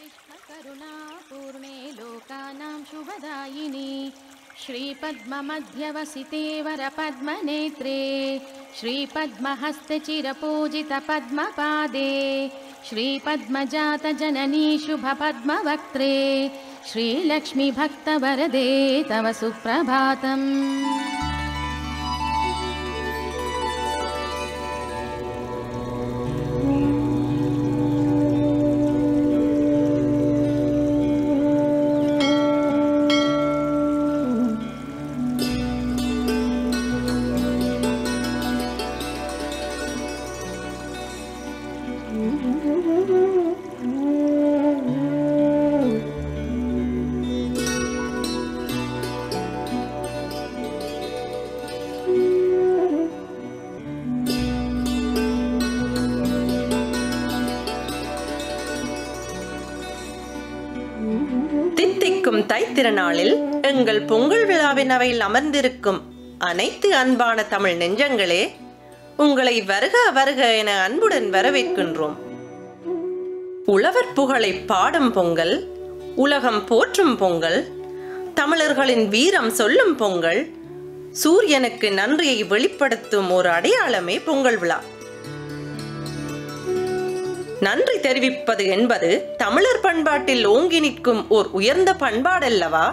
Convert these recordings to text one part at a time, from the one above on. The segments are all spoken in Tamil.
करुणापूर्णे लोकानां शुभदायिनी श्रीपद्ममध्यवसिते वरपद्मनेत्रे श्रीपद्महस्ते चिरपूजितपद्मपादे श्रीपद्मजातजननी शुभपद्मवक्त्रे श्रीलक्ष्मीभक्तवरदे तव सुप्रभातम् தித்திக்கும் தைத்திருநாளில் எங்கள் பொங்கல் விழாவின் அவையில் அமர்ந்திருக்கும் அனைத்து அன்பான தமிழ் நெஞ்சங்களே உங்களை வருக வருக என அன்புடன் வரவேற்கின்றோம் உழவர் புகழை பாடும் பொங்கல் உலகம் போற்றும் பொங்கல் தமிழர்களின் வீரம் சொல்லும் பொங்கல் சூரியனுக்கு நன்றியை வெளிப்படுத்தும் ஒரு அடையாளமே பொங்கல் விழா நன்றி தெரிவிப்பது என்பது தமிழர் பண்பாட்டில் ஓங்கி நிற்கும் ஓர் உயர்ந்த பண்பாடல்லவா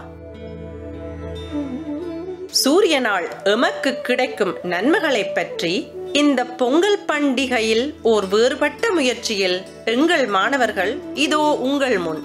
சூரியனால் எமக்கு கிடைக்கும் நன்மைகளைப் பற்றி இந்த பொங்கல் பண்டிகையில் ஓர் வேறுபட்ட முயற்சியில் எங்கள் மாணவர்கள் இதோ உங்கள் முன்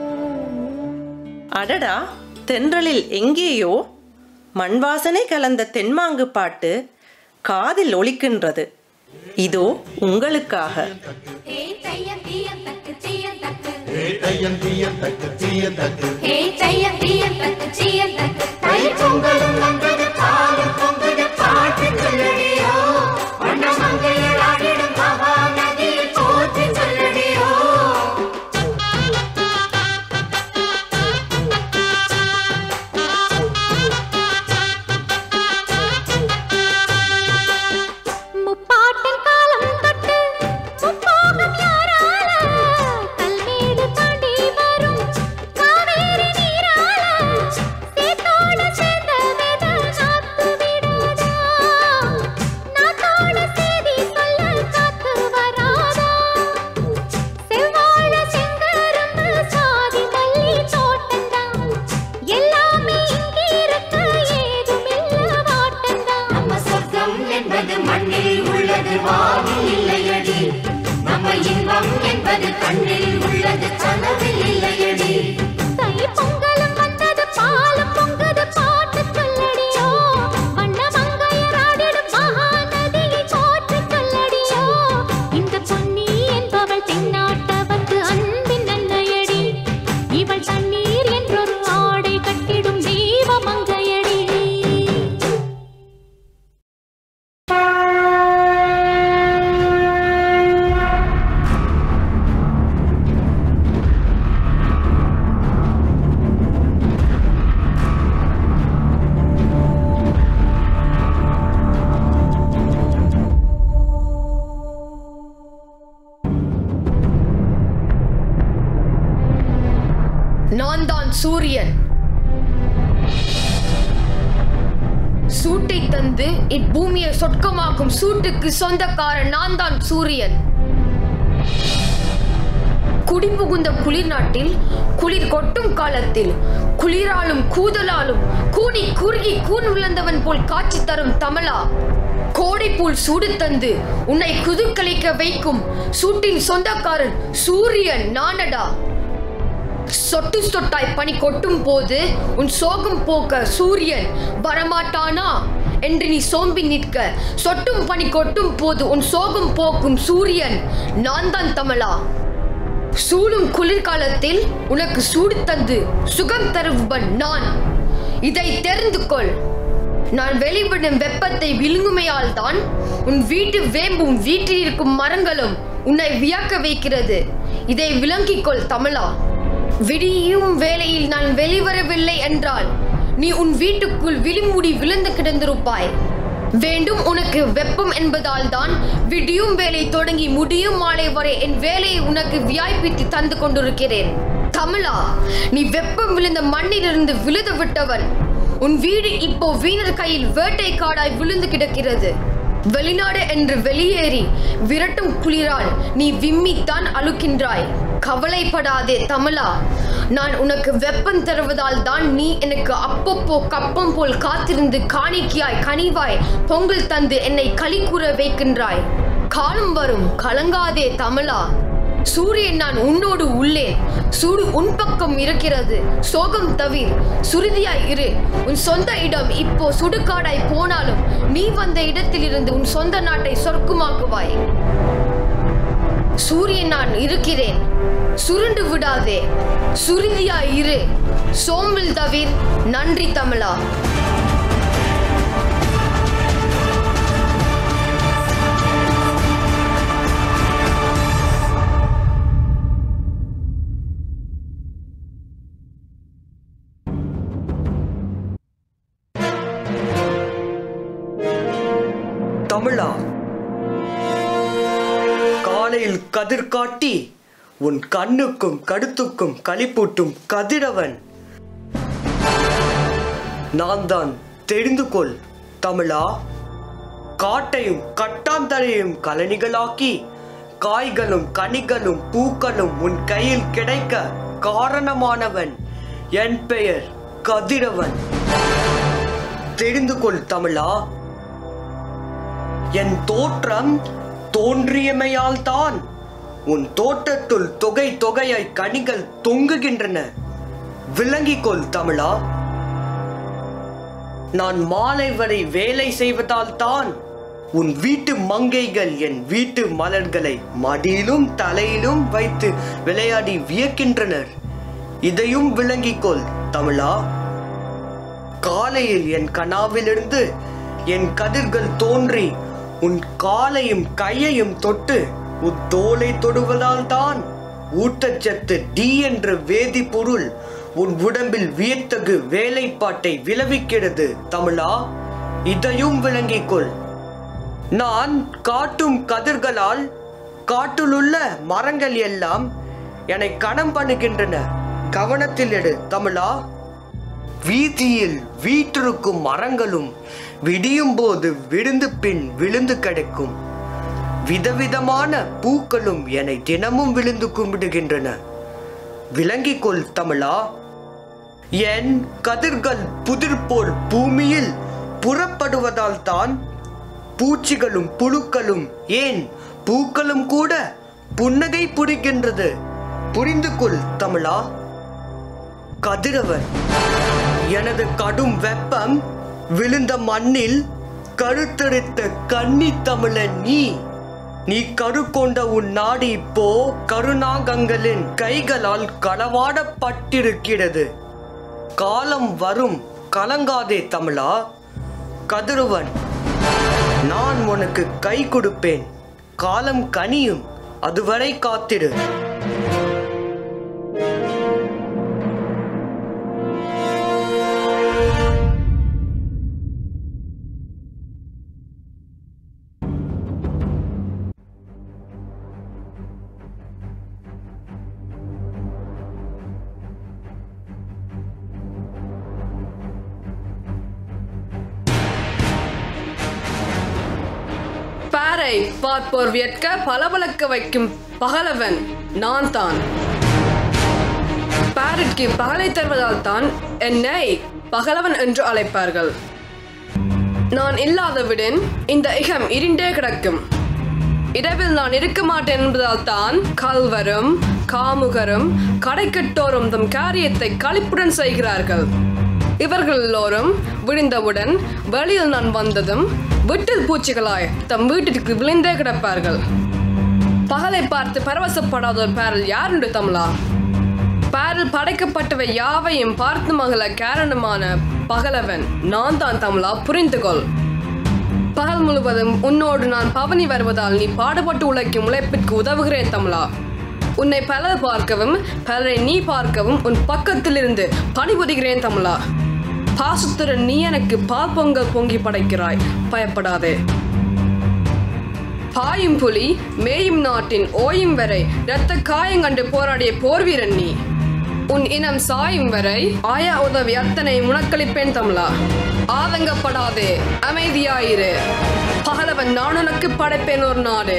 அடடா தென்றலில் எங்கேயோ மண்வாசனை கலந்த தென்மாங்கு பாட்டு காதில் ஒலிக்கின்றது இதோ உங்களுக்காக ஹே தையம் தீயம் தக்கு தீயம் தக்கு ஹே தையம் தீயம் தக்கு தீயம் தக்கு ஹே தையம் தீயம் தக்கு தீயம் தக்கு தை பொங்கலும் வந்தது பாலும் பொங்குது பாட்டு சொல்லடியோ வண்ண மங்கையர் ஆடிடும் மகா நதியில் போற்றி சொல்லடியோ முப்பாட்டின் காலம் தொட்டு முப்போகம் யாரால கல்மேடு தாண்டி வரும் காவேரி நீரால சேத்தோட சேர்ந்த வித நாத்து விடாதா நாத்தோட செய்தி சொல்ல காத்து வராதா செவ்வாழ செங்கரும்பு சாதி மல்லி தோட்டந்தான் எல்லாமே இங்கே இருக்க ஏதுமில்ல வாட்டந்தான் நம்ம சொர்க்கம் என்பது மண்ணில் உள்ளது வானில் இல்லையடி நம்ம இன்பம் என்பது கண்ணில் உள்ளது கனவில் இல்லையடி தை பொங்கலும் வந்தது பாலும் பொங்குது பாட்டு சொல்லடியோ வண்ண மங்கையராடிடும் மகாநதியை போற்றி சொல்லடியோ இந்த பொன்னி என்பவள் தென்னாட்டவர்க்கு அன்பின் நல்லையடி இவள் தண்ணீர் என்றொரு ஆடை கட்டிடும் தெய்வ மங்கையடி நான் தான் சூரியன் சூட்டை தந்து இப்பூமியை சொர்க்கமாக்கும் சூட்டுக்கு சொந்தக்காரன் நான் தான் சூரியன் குடிபுகுந்த குளிர் நாட்டில் குளிர் கொட்டும் காலத்தில் குளிராலும் கூதலாலும் கூடி குறுகி கூன் விழுந்தவன் போல் காட்சி தரும் தமிழா கோடை போல் சூடு தந்து உன்னை குதுக்கலிக்க வைக்கும் சூட்டின் சொந்தக்காரன் சூரியன் நானடா சொட்டு சொட்டாய் பனி கொட்டும் போது உன் சோகம் போக்க சூரியன் வரமாட்டானா என்று நீ சோம்பி நிற்க சொட்டும் பனி கொட்டும் போது உன் சோகம் போக்கும் சூரியன் நான் தான் தமிழா சூடும் குளிர்காலத்தில் உனக்கு சூடு தந்து சுகம் தருவன் நான் இதை தெரிந்து கொள் நான் வெளிவிடும் வெப்பத்தை விழுங்குமையால் தான் உன் வீட்டு வேம்பும் வீட்டில் இருக்கும் மரங்களும் உன்னை வியக்க வைக்கிறது இதை விளங்கிக் கொள் தமிழா விடியும் வேளையில் நான் வெளிவரவில்லை என்றால் நீ உன் வீட்டுக்குள் விழிமுடி விழுந்து கிடந்திருப்பாய் வேண்டும் உனக்கு வெப்பம் என்பதால் தான் விடியும் வேலை தொடங்கி முடியும் மாலை வரை என் வேலையை உனக்கு வியாய்ப்பித்து தந்து கொண்டிருக்கிறேன் தமிழா நீ வெப்பம் விழுந்த மண்ணிலிருந்து விழுது விட்டவன் உன் வீடு இப்போ வீணர் கையில் வேட்டை காடாய் விழுந்து கிடக்கிறது வெளிநாடு என்று வெளியேறி விரட்டும் குளிரால் நீ விம்மித்தான் அழுக்கின்றாய் கவலைப்படாதே தமிழா நான் உனக்கு வெப்பம் தருவதால் தான் நீ எனக்கு அப்பப்போ கப்பம் போல் காத்திருந்து காணிக்கையாய் கனிவாய் பொங்கல் தந்து என்னை களி கூற வைக்கின்றாய் காலம் வரும் கலங்காதே தமிழா சூரியன் நான் உன்னோடு உள்ளேன் சூடு உன் பக்கம் இருக்கிறது சோகம் தவிர் சுருதியாய் இரு உன் சொந்த இடம் இப்போ சுடுகாடாய் போனாலும் நீ வந்த இடத்திலிருந்து உன் சொந்த நாட்டை சொர்க்குமாக்குவாய் சூரியன் நான் இருக்கிறேன் சுருண்டு விடாதே சுருதியாய் இரு சோம்பில் தவிர் நன்றி தமிழா தமிழா காலையில் கதிர் காட்டி உன் கண்ணுக்கும் கடுத்துக்கும் களிப்பூட்டும் கதிரவன் நான் தான் தெரிந்து கொள் தமிழா காட்டையும் கட்டாந்தரையும் கலனிகளாக்கி காய்களும் கனிகளும் பூக்களும் உன் கையில் கிடைக்க காரணமானவன் என் பெயர் கதிரவன் தெரிந்து கொள் தமிழா என் தோற்றம் தோன்றியமையால் தான் உன் தோட்டத்துள் தொகை தொகையாய் கனிகள் தொங்குகின்றன விளங்கிக் கொள் தமிழா நான் மாலை வரை வேலை செய்வதால் தான் உன் வீட்டு மங்கைகள் என் வீட்டு மலர்களை மடியிலும் தலையிலும் வைத்து விளையாடி வியக்கின்றனர் இதையும் விளங்கிக் கொள் தமிழா காலையில் என் கனாவிலிருந்து என் கதிர்கள் தோன்றி உன் காலையும் கையையும் தொட்டு உன் தோலை தொடுவதால் தான் ஊட்டச்சத்து டி என்ற வேதிப்பொருள் உன் உடம்பில் வியத்தகு வேலைப்பாட்டை விளைவிக்கிறது தமிழா இதையும் விளங்கிக் கொள் நான் காட்டும் கதிர்களால் காட்டிலுள்ள மரங்கள் எல்லாம் என்னை கணம் பண்ணுகின்றன கவனத்தில் எடு தமிழா வீதியில் வீற்றிருக்கும் மரங்களும் விடியும் போது விழுந்து பின் விழுந்து கிடைக்கும் விதவிதமான பூக்களும் என்னை தினமும் விழுந்து கும்பிடுகின்றன விளங்கிக் கொள் தமிழா என் கதிர்கள் புதிர் போல் பூமியில் புறப்படுவதால் தான் பூச்சிகளும் புழுக்களும் ஏன் பூக்களும் கூட புன்னகை புரிகின்றது புரிந்து கொள் தமிழா கதிரவன் எனது கடும் வெப்பம் விழுந்த மண்ணில் கருத்தரித்த கன்னி தமிழன் நீ நீ கரு கொண்ட உன் நாடு இப்போ கருணாகங்களின் கைகளால் களவாடப்பட்டிருக்கிறது காலம் வரும் கலங்காதே தமிழா கதிரவன் நான் உனக்கு கை கொடுப்பேன் காலம் கனியும் அதுவரை காத்திரு பாரை பார்ப்போர் வியட்க பளபளக்க வைக்கும் பகலவன் நான் தான் பாரிற்கு பகலை தருவதால் தான் என்னை பகலவன் என்று அழைப்பார்கள் நான் இல்லாதவிடன் இந்த இகம் இருண்டே கிடக்கும் இரவில் நான் இருக்க மாட்டேன் என்பதால் தான் கல்வரும் காமுகரும் கடைக்கட்டோரும் தம் காரியத்தை களிப்புடன் செய்கிறார்கள் இவர்கள் எல்லோரும் விடிந்தவுடன் வெளியில் நான் வந்ததும் வீட்டில் பூச்சிகளாய் தம் வீட்டிற்கு விழுந்தே கிடப்பார்கள் பகலை பார்த்து பரவசப்படாத ஒரு பேரல் யாருண்டு தமிழா பேரில் படைக்கப்பட்டவை யாவையும் பார்த்து மகள காரணமான பகலவன் நான் தான் தமிழா புரிந்து கொள் பகல் முழுவதும் உன்னோடு நான் பவனி வருவதால் நீ பாடுபட்டு உழைக்கும் உழைப்பிற்கு உதவுகிறேன் தமிழா உன்னை பலர் பார்க்கவும் பலரை நீ பார்க்கவும் உன் பக்கத்திலிருந்து பணிபுரிகிறேன் தமிழா பாசத்துடன் நீ எனக்கு பால் பொங்கல் பொங்கி படைக்கிறாய் பயப்படாதே பாயும் புலி மேயும் நாட்டின் ஓயும் வரை இரத்த காயங்கண்டு போராடிய போர்வீரன் நீ உன் இனம் சாயும் வரை ஆயா உதவி அத்தனை முனக்களிப்பேன் தமிழா ஆதங்கப்படாதே அமைதியாயிரு பகலவன் நான் உனக்கு படைப்பேன் ஒரு நாடு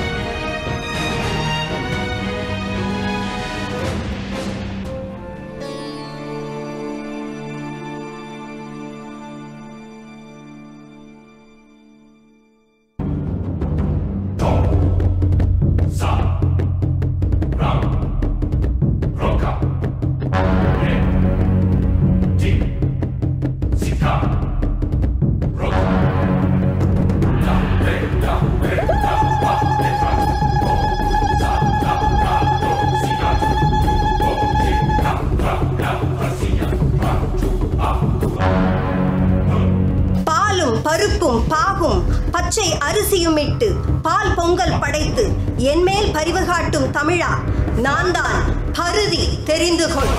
பாலும் பருப்பும் பாகும் பச்சை அரிசியும் இட்டு பால் பொங்கல் படைத்து என்மேல் பரிவு காட்டும் தமிழா நான் தான் பருதி தெரிந்து கொள்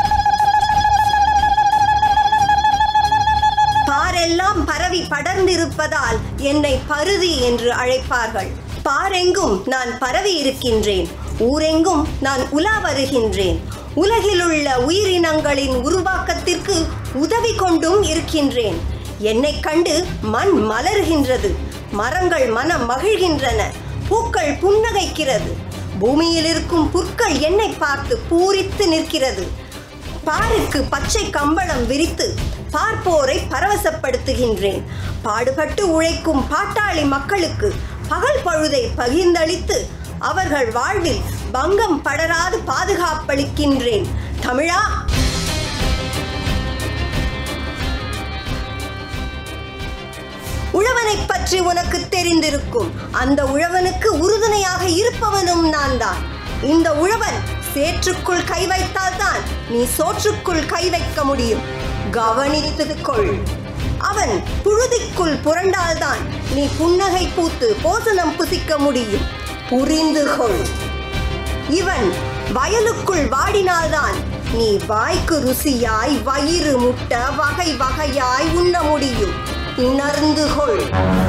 பாரெல்லாம் பரவி படர்ந்திருப்பதால் என்னை பருதி என்று அழைப்பார்கள் பாரெங்கும் நான் பரவி இருக்கின்றேன் ஊரெங்கும் நான் உலா வருகின்றேன் உலகிலுள்ள உயிரினங்களின் உருவாக்கத்திற்கு உதவி கொண்டும் இருக்கின்றேன் என்னை கண்டு மண் மலர்கின்றது மரங்கள் மனம் மகிழ்கின்றன பூக்கள் புன்னகைக்கிறது பூமியில் இருக்கும் புற்கள் என்னை பார்த்து பூரித்து நிற்கிறது பாருக்கு பச்சை கம்பளம் விரித்து பார்ப்போரை பரவசப்படுத்துகின்றேன் பாடுபட்டு உழைக்கும் பாட்டாளி மக்களுக்கு பகல் பொழுதை பகிர்ந்தளித்து அவர்கள் வாழ்வில் பங்கம் படராது பாதுகாப்பளிக்கின்றேன் தமிழா உழவனை பற்றி உனக்கு தெரிந்திருக்கும் அந்த உழவனுக்கு உறுதுணையாக இருப்பவனும் நான் தான் இந்த உழவன் சேற்றுக்குள் கை வைத்தால்தான் நீ சோற்றுக்குள் கை வைக்க முடியும் கவனித்துக் கொள் அவன் புழுதிக்குள் புரண்டால்தான் நீ புன்னகை பூத்து போசனம் புசிக்க முடியும் புரிந்து கொள் இவன் வயலுக்குள் வாடினால்தான் நீ வாய்க்கு ருசியாய் வயிறு முட்ட வகை வகையாய் உண்ண முடியும் உணர்ந்து கொள்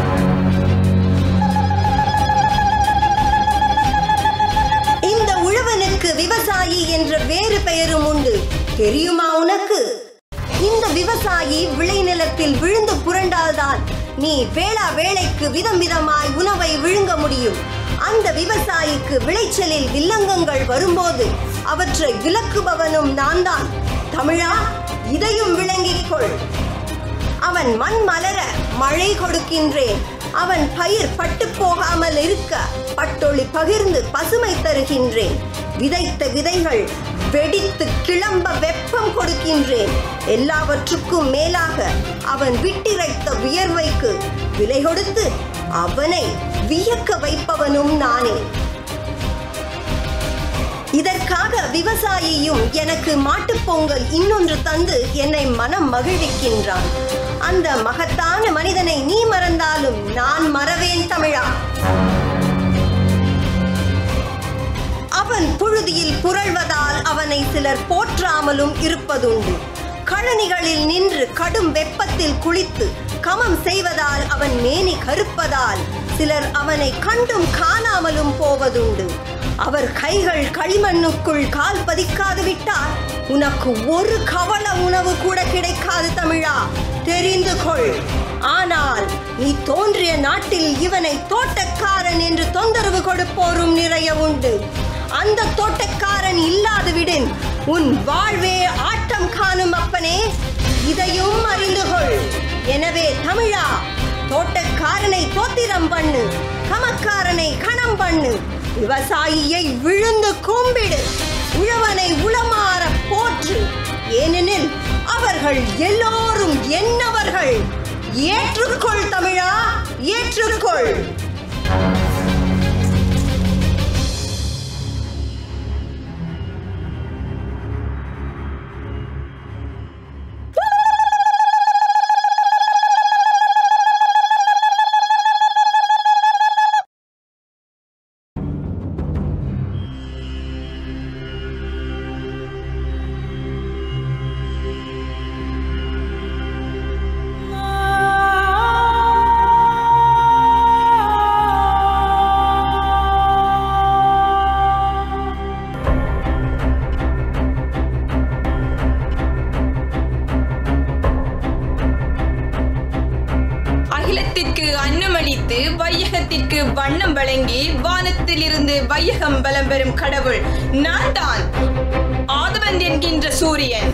இந்த உழவனுக்கு விவசாயி என்ற வேறு பெயரும் உண்டு தெரியுமா உனக்கு இந்த விவசாயி விளைநிலத்தில் விழுந்து புரண்டால்தான் நீ வேளா வேளைக்கு விதம் விதமாய் உணவை விழுங்க முடியும் அந்த விவசாயிக்கு விளைச்சலில் வில்லங்கங்கள் வரும்போது அவற்றை விலக்குபவனும் நான் தான் தமிழா இதையும் விளங்கிக் கொள் அவன் மண் மலர மழை கொடுக்கின்றேன் அவன் பயிர் பட்டு போகாமல் இருக்க பட்டொளி பகிர்ந்து பசுமை தருகின்றேன் விதைத்த விதைகள் வெடித்து கிளம்ப வெப்பம் கொடுக்கின்றேன் எல்லாவற்றுக்கும் மேலாக அவன் விட்டிரைத்த வியர்வைக்கு விலை கொடுத்து அவனை வியக்க வைப்பவனும் நானே இதற்காக விவசாயியும் எனக்கு மாட்டுப் பொங்கல் இன்னொன்று தந்து என்னை மனம் மகிழ்விக்கின்றான் அந்த மகத்தான மனிதனை நீ மறந்தாலும் நான் மறவேன் தமிழா அவன் புழுதியில் புரள்வதால் அவனை சிலர் போற்றாமலும் இருப்பதுண்டு கழனிகளில் நின்று கடும் வெப்பத்தில் குளித்து கமம் செய்வதால் அவன் மேனி கருப்பதால் சிலர் அவனை கண்டும் காணாமலும் போவதுண்டு அவர் கைகள் களிமண்ணுக்குள் கால் பதிக்காது விட்டால் உனக்கு ஒரு கவல உணவு கூட கிடைக்காது தமிழா தெரிந்து கொள் ஆனால் நீ தோன்றிய நாட்டில் இவனை தோட்டக்காரன் என்று தொந்தரவு கொடுப்போரும் நிறைய உண்டு அந்த தோட்டக்காரன் இல்லாது விடின் உன் வாழ்வே ஆட்டம் காணும் அப்பனே இதையும் அறிந்து கொள் எனவே தமிழா தோட்டக்காரனை தோத்திரம் பண்ணு கமக்காரனை கணம் பண்ணு விவசாயியை விழுந்து கும்பிடு உழவனை உளமாற போற்று ஏனெனில் அவர்கள் எல்லோரும் என்னவர்கள் ஏற்றுக்கொள் தமிழா ஏற்றுக்கொள் இருந்து வையகம் பலம் பெறும் கடவுள் நான் தான் ஆதவன் என்கின்ற சூரியன்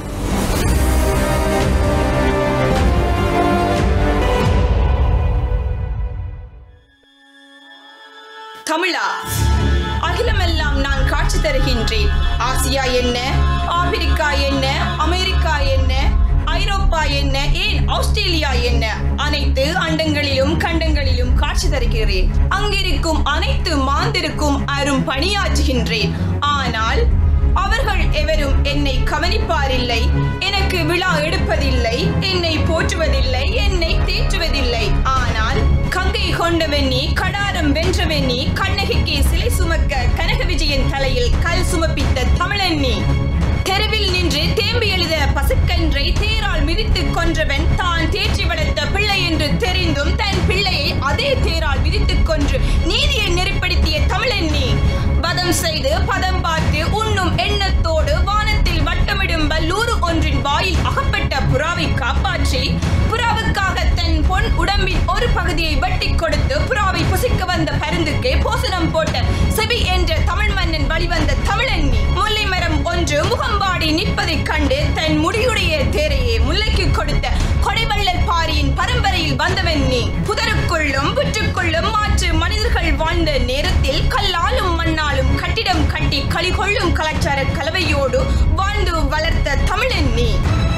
தமிழா அகிலமெல்லாம் நான் காட்சி தருகின்றேன் ஆசியா என்ன ஆப்பிரிக்கா என்ன அமெரிக்கா என்ன ஐரோப்பா என்ன ஏன் ஆஸ்திரேலியா என்ன அனைத்து அண்டங்களிலும் கண்டங்களிலும் காட்சி தருகிறேன் அங்கிருக்கும் அனைத்து மாந்திருக்கும் அரும் பணியாற்றுகின்றேன் ஆனால் அவர்கள் எவரும் என்னை கவனிப்பாரில்லை எனக்கு விழா எடுப்பதில்லை என்னை போற்றுவதில்லை என்னை தேற்றுவதில்லை ஆனால் கங்கை கொண்டவன் நீ கடாரம் வென்றவன் நீ கண்ணகிக்கு சிலை சுமக்க கனக விஜயன் தலையில் கல் சுமப்பித்த தமிழன் நீ தெருவில் நின்று தேம்பி எழுத பசுக்கன்றை தேரால் மிதித்து கொன்றவன் தான் தேற்றி வளர்த்த பிள்ளை என்று தெரிந்தும் தன் பிள்ளையை அதே தேரால் மிதித்துக் கொன்று நீதியை நெறிப்படுத்திய தமிழன் நீ வதம் செய்து பதம் பார்த்து உண்ணும் எண்ணத்தோடு வானத்தில் வட்டமிடும் வல்லூறு ஒன்றின் வாயில் அகப்பட்ட புறாவை காப்பாற்றி புறாவுக்காக தன் பொன் உடம்பின் ஒரு பகுதியை வெட்டி கொடுத்து புறாவை புசிக்க வந்த பருந்துக்கே போசனம் போட்ட செவி என்ற தமிழ் மன்னன் வழிவந்த தமிழன் நீ முல்லை மரம் ஒன்று முகம்பாடி நிற்பதைக் கண்டு தன் முடியுடைய தேரையே முல்லைக்கு கொடுத்த கொடைவள்ளல் பாரியின் பரம்பரையில் வந்தவன் நீ புதருக்குள்ளும் புற்றுக்குள்ளும் மாற்று மனிதர்கள் வாழ்ந்த நேரத்தில் கல்லாலும் மண்ணாலும் கட்டிடம் கட்டி களி கொள்ளும் கலாச்சார கலவையோடு வாழ்ந்து வளர்த்த தமிழன் நீ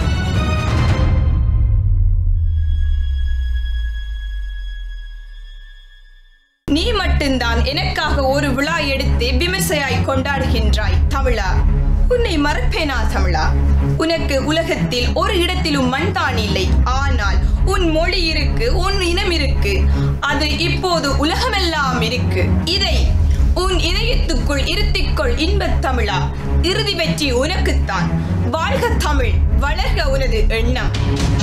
நீ மட்டும்தான் எனக்காக ஒரு விழா எடுத்து விமர்சையாய் கொண்டாடுகின்றாய் தமிழா உன்னை மறப்பேனா தமிழா உனக்கு உலகத்தில் ஒரு இடத்திலும் மண்தான் இல்லை ஆனால் உன் மொழி இருக்கு உன் இனம் இருக்கு அது இப்போது உலகமெல்லாம் இருக்கு இதை உன் இதயத்துக்குள் இருத்திக்கொள் இன்பத் தமிழா இறுதி வெற்றி உனக்குத்தான் வாழ்க தமிழ் வளர்க உனது எண்ணம்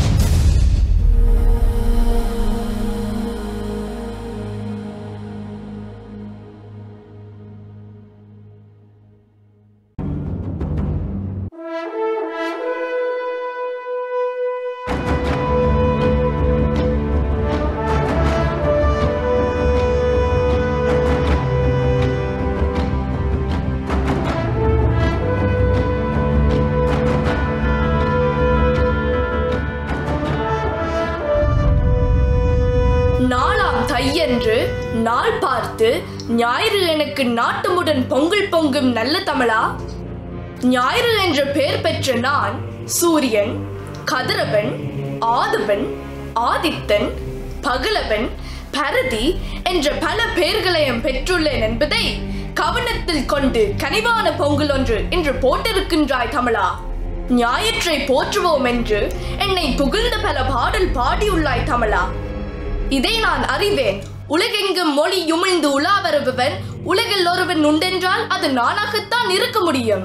நாளாம் தையன்று நாள் பார்த்து ஞாயிறு எனக்கு நாட்டுமுடன் பொங்கல் பொங்கும் நல்ல தமிழா ஞாயிறு என்ற பெயர் பெற்ற நான் சூரியன் கதிரவன் ஆதுவன் ஆதித்தன் பகலவன் பரதி என்ற பல பெயர்களையும் பெற்றுள்ளேன் என்பதை கவனத்தில் கொண்டு கனிவான பொங்கல் ஒன்று இன்று போட்டிருக்கின்றாய் தமிழா ஞாயிற்றை போற்றுவோம் என்று என்னை புகழ்ந்த பல பாடல் பாடியுள்ளாய் தமிழா இதை நான் அறிவேன் உலகெங்கும் மொழி உமிழ்ந்து உலா வருபவன் உலகில் ஒருவன் உண்டென்றால் அது நானாகத்தான் இருக்க முடியும்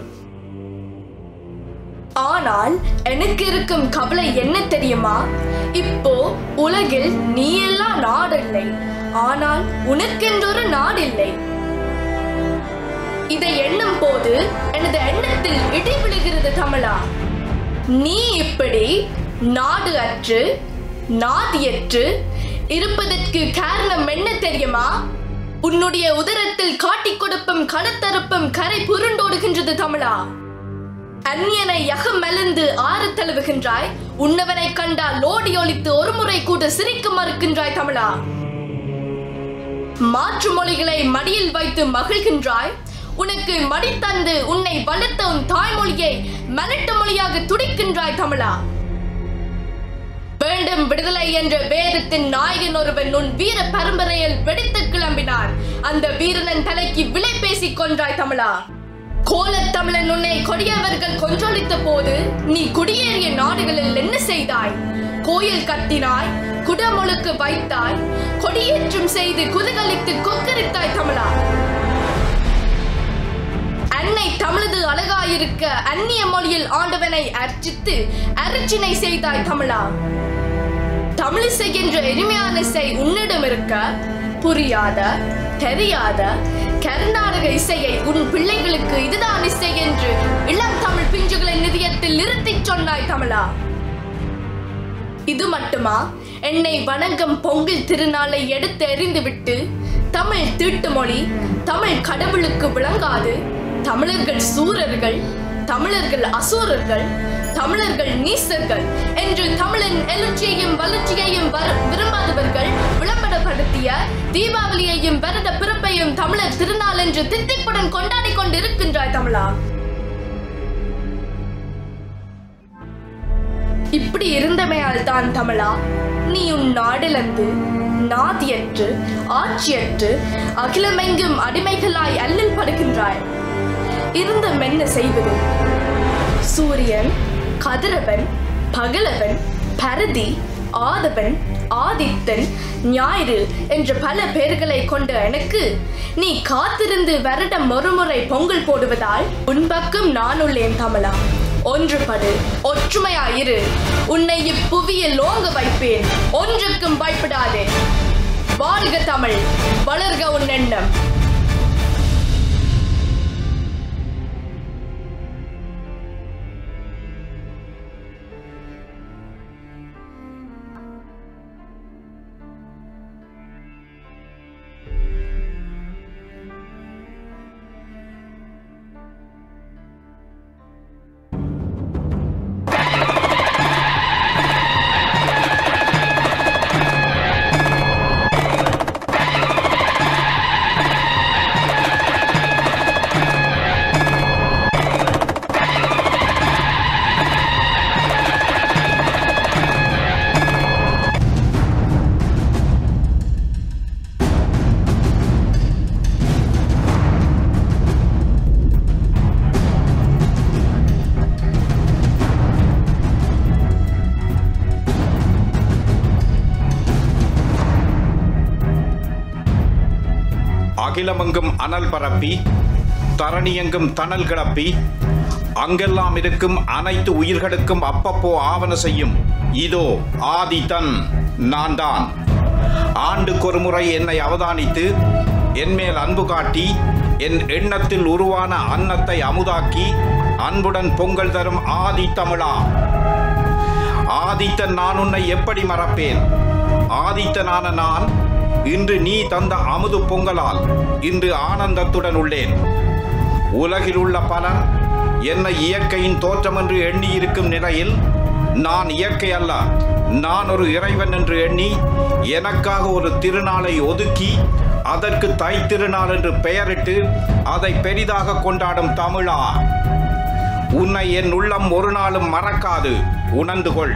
ஆனால் எனக்கு இருக்கும் கவலை என்ன தெரியுமா இப்போ உலகில் நீ எல்லாம் நாடில்லை ஆனால் உனக்கென்றொரு நாடில்லை இதை எண்ணும் போது எனது எண்ணத்தில் இடி விழுகிறது தமிழா நீ இப்படி நாடு அற்று நாதியற்று இருப்பதற்கு காரணம் என்ன தெரியுமா உன்னுடைய உதரத்தில் காட்டிக் கொடுப்பும் கடத்தரப்பும் கரை புருண்டோடுகின்றது தமிழா அந்நியனை யகம் மெலிந்து ஆறு தழுவுகின்றாய் உன்னவனை கண்டால் லோடி ஒலித்து ஒரு முறை கூட சிரிக்க மறுக்கின்றாய் தமிழா மாற்று மொழிகளை மடியில் வைத்து மகிழ்கின்றாய் உனக்கு மடி தந்து உன்னை வளர்த்த உன் தாய்மொழியை மலட்டு மொழியாக துடிக்கின்றாய் தமிழா வேண்டும் விடுதலை என்ற வேதத்தின் நாயகன் ஒருவன் உன் வீர பரம்பரையில் வெடித்து கிளம்பினான் அந்த வீரனின் தலைக்கு விலை பேசிக் கொன்றாய் தமிழா கோலத் தமிழன் உன்னை கொடியவர்கள் கொன்றொழித்த போது நீ குடியேறிய நாடுகளில் என்ன செய்தாய் கோயில் கட்டினாய் குடமுழுக்கு வைத்தாய் கொடியேற்றம் செய்து குதகலித்து கொக்கரித்தாய் தமிழா அன்னை தமிழது அழகாயிருக்க அந்நிய மொழியில் ஆண்டவனை அர்ச்சித்து அர்ச்சனை செய்தாய் தமிழா தமிழிசை என்ற இனிமையான இசை உன்னிடம் இருக்க புரியாத தெரியாத கர்நாடக இசையை உன் பிள்ளைகளுக்கு இதுதான் இசை என்று இளம் தமிழ் பிஞ்சுகளின் நிதியத்தில் நிறுத்திச் சொன்னாய் தமிழா இது மட்டுமா என்னை வணங்கும் பொங்கல் திருநாளை எடுத்து எறிந்துவிட்டு தமிழ் தீட்டு மொழி தமிழ் கடவுளுக்கு விளங்காது தமிழர்கள் சூரர்கள் தமிழர்கள் அசூரர்கள் தமிழர்கள் நீசர்கள் என்று தமிழின் எழுச்சியையும் வளர்ச்சியையும் வர- விரும்பாதவர்கள் விளம்பரப்படுத்திய தீபாவளியையும் வருட பிறப்பையும் தமிழர் திருநாள் என்று தித்திப்புடன் கொண்டாடி கொண்டிருக்கின்றாய் தமிழா இப்படி இருந்தமையால் தான் தமிழா நீ உன் நாடிலந்து நாதியற்று ஆட்சியற்று அகிலமெங்கும் அடிமைகளாய் அல்லல் படுகின்றாய் இருந்த மென்ன செய்வது சூரியன் கதிரவன் பகலவன் பரதி ஆதவன் ஆதித்தன் ஞாயிறு என்ற பல பெயர்களை கொண்ட எனக்கு நீ காத்திருந்து வருடம் ஒருமுறை பொங்கல் போடுவதால் உன் பக்கம் நான் உள்ளேன் தமிழா ஒன்றுபடு ஒற்றுமையாயிரு உன்னை இப்புவியில் ஓங்க வைப்பேன் ஒன்றுக்கும் பயப்படாதே வாழ்க தமிழ் வளர்க உன் எண்ணம் அகிலமெங்கும் அனல் பரப்பி தரணியெங்கும் தணல் கிளப்பி அங்கெல்லாம் இருக்கும் அனைத்து உயிர்களுக்கும் அப்பப்போ ஆவண செய்யும் இதோ ஆதித்தன் நான் தான் ஆண்டுக்கொரு முறை என்னை அவதானித்து என்மேல் அன்பு காட்டி என் எண்ணத்தில் உருவான அன்னத்தை அமுதாக்கி அன்புடன் பொங்கல் தரும் ஆதி தமிழா ஆதித்தன் நான் உன்னை எப்படி மறப்பேன் ஆதித்தனான நான் இன்று நீ தந்த அமுது பொங்கலால் இன்று ஆனந்தத்துடன் உள்ளேன் உலகில் உள்ள பலர் என்னை இயற்கையின் தோற்றம் என்று எண்ணி இருக்கும் நிலையில் நான் இயற்கை அல்ல நான் ஒரு இறைவன் என்று எண்ணி எனக்காக ஒரு திருநாளை ஒதுக்கி அதற்கு தை திருநாள் என்று பெயரிட்டு அதை பெரிதாக கொண்டாடும் தமிழா உன்னை என் உள்ளம் ஒரு நாளும் மறக்காது உணர்ந்து கொள்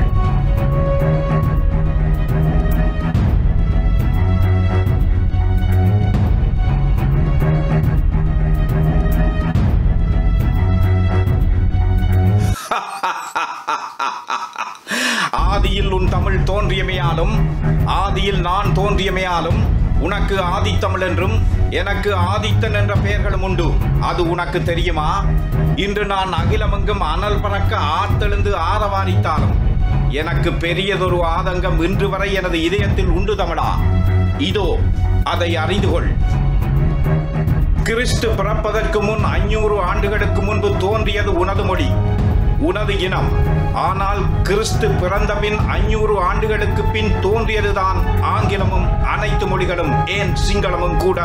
ஆதியில் உன் தமிழ் தோன்றியமையாலும் ஆதியில் நான் தோன்றியமையாலும் உனக்கு ஆதித்தமிழ் என்றும் எனக்கு ஆதித்தன் என்ற பெயர்களும் உண்டு அது உனக்கு தெரியுமா இன்று நான் அகிலமெங்கும் அனல் பறக்க ஆர்த்தெழுந்து ஆரவாரித்தாலும் எனக்கு பெரியதொரு ஆதங்கம் இன்று வரை எனது இதயத்தில் உண்டு தமிழா இதோ அதை அறிந்து கொள் கிறிஸ்து பிறப்பதற்கு முன் ஐநூறு ஆண்டுகளுக்கு முன்பு தோன்றியது உனது மொழி உனது இனம் ஆனால் கிறிஸ்து பிறந்தபின் ஐநூறு ஆண்டுகளுக்கு பின் தோன்றியதுதான் ஆங்கிலமும் அனைத்து மொழிகளும் ஏன் சிங்களமும் கூட